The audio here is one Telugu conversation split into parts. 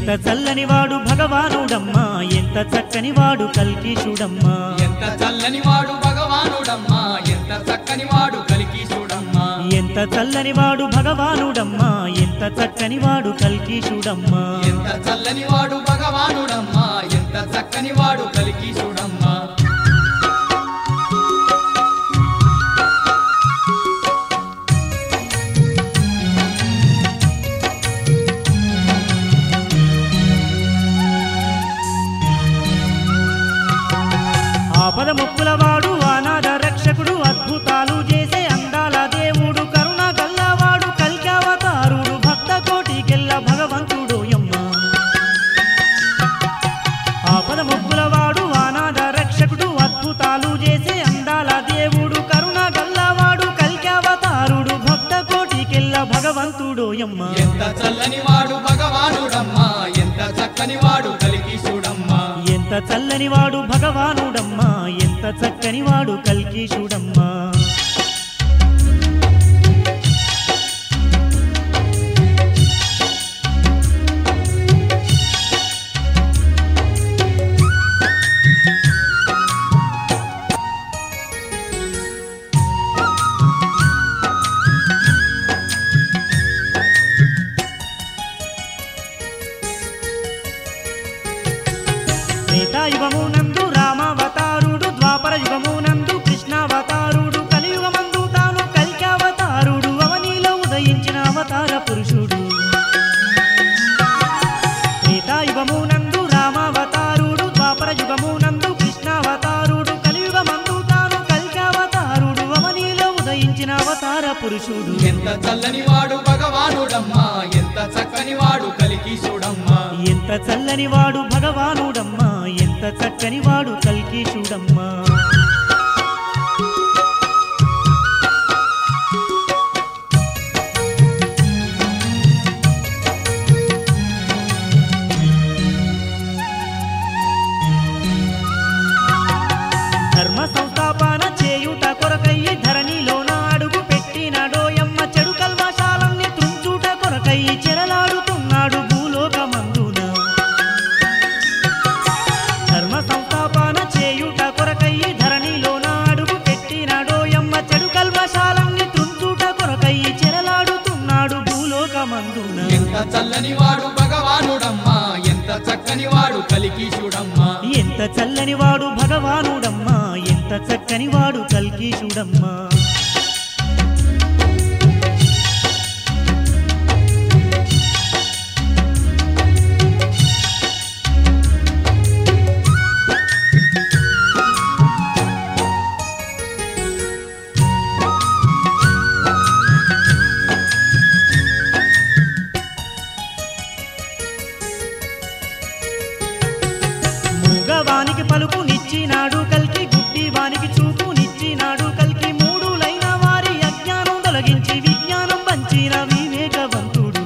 ఎంత చల్లని వాడు భగవానుడమ్మా ఎంత చక్కని వాడు కల్కీషుడమ్మా ఎంత చల్లని వాడు భగవానుడమ్మా ఎంత చక్కని వాడు కలికీసుడమ్మా ఎంత చల్లని వాడు భగవానుడమ్మా ఎంత చక్కని వాడు కల్కీషుడమ్మా ఎంత చల్లని వాడు భగవానుడమ్మా ఎంత చక్కని వాడు కలికీసుడమ్మా ఆపద ముక్కుల వాడు అనాథ రక్షకుడు అద్భుతాలు చేసే అందాల దేవుడు కరుణ గల్లవాడు కల్కావతారుడు భక్త కోటికెల్ల భగవంతుడు యమ్మ ఆపద ముక్కుల వాడు అనాథ రక్షకుడు అద్భుతాలు చేసే అందాల దేవుడు కరుణ గల్లవాడు కల్కావతారుడు భక్త కోటికెల్ల భగవంతుడు యమ్మ ఎంత చల్లని వాడు భగవానుడమ్మా ఎంత చక్కని వాడు కలికీసుడమ్మా ఎంత చల్లని వాడు భగవానుడమ్మా ఎంత చక్కని వాడు కల్కీషుడమ్మా త్రేతాయుగము నందు రామావతారుడు ద్వాపర యుగము నందు కృష్ణావతారుడు కలియుగమందు తాను కలికావతారుడు అవనిలో ఉదయించిన అవతార పురుషుడు త్రేతాయుగము నందు రామావతారుడు ద్వాపర యుగము నందు కృష్ణావతారుడు కలియుగమందు తాను కలికావతారుడు అవనిలో ఉదయించిన అవతార పురుషుడు ఎంత చల్లని వాడు భగవానుడమ్మా ఎంత చక్కని వాడు కలికీసుడమ్మా ఎంత చల్లని వాడు భగవానుడమ్మా ఎంత చక్కని వాడు కల్కీషుడమ్మా ధర్మ సంస్థాపన చేయుట కొరకయ్యి ధరణిలోన అడుగు పెట్టినాడోయమ్మ చెడు కల్మశాలన్నీ తుంచుట కొరకయ్యి చెరలాడుతున్నాడు భూలోకమందున ధర్మ సంస్థాపన చేయుట కొరకయ్యి ధరణిలోన అడుగు పెట్టినాడోయమ్మ చెడు కల్మశాలన్నీ తుంచుట కొరకయ్యి చెరలాడుతున్నాడు భూలోకమందున ఎంత చల్లని వాడు భగవానుడమ్మా ఎంత చక్కని వాడు కలికీసుడమ్మా ఎంత చల్లని వాడు భగవానుడమ్మా ఎంత చక్కని వాడు కల్కీషుడమ్మా మూగవానికి పలుకు నిచ్చినాడు కల్కి గుడ్డి వానికి చూపు నిచ్చినాడు కల్కి మూడు లైన వారి అజ్ఞానం తొలగించి విజ్ఞానం పంచిన వివేకవంతుడు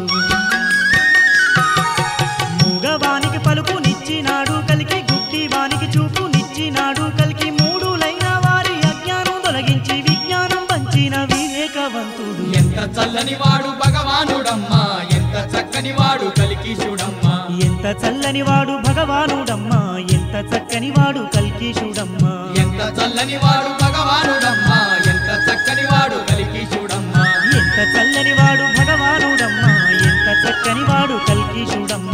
మూగవానికి పలుకు నిచ్చినాడు కలికి గుడ్డి వానికి చూపు నిచ్చినాడు కలికి మూడు లైన వారి అజ్ఞానం తొలగించి విజ్ఞానం పంచిన వివేకవంతుడు ఎంత చల్లని వాడు భగవానుడమ్మా ఎంత చక్కని వాడు కలికీసుడమ్మా ఎంత చల్లని వాడు భగవానుడమ్మా ఎంత చక్కని వాడు కల్కీషుడమ్మా ఎంత చల్లని వాడు భగవానుడమ్మా ఎంత చక్కని వాడు కలికీసుడమ్మా ఎంత చల్లని వాడు భగవానుడమ్మా ఎంత చక్కని వాడు కల్కీషుడమ్మా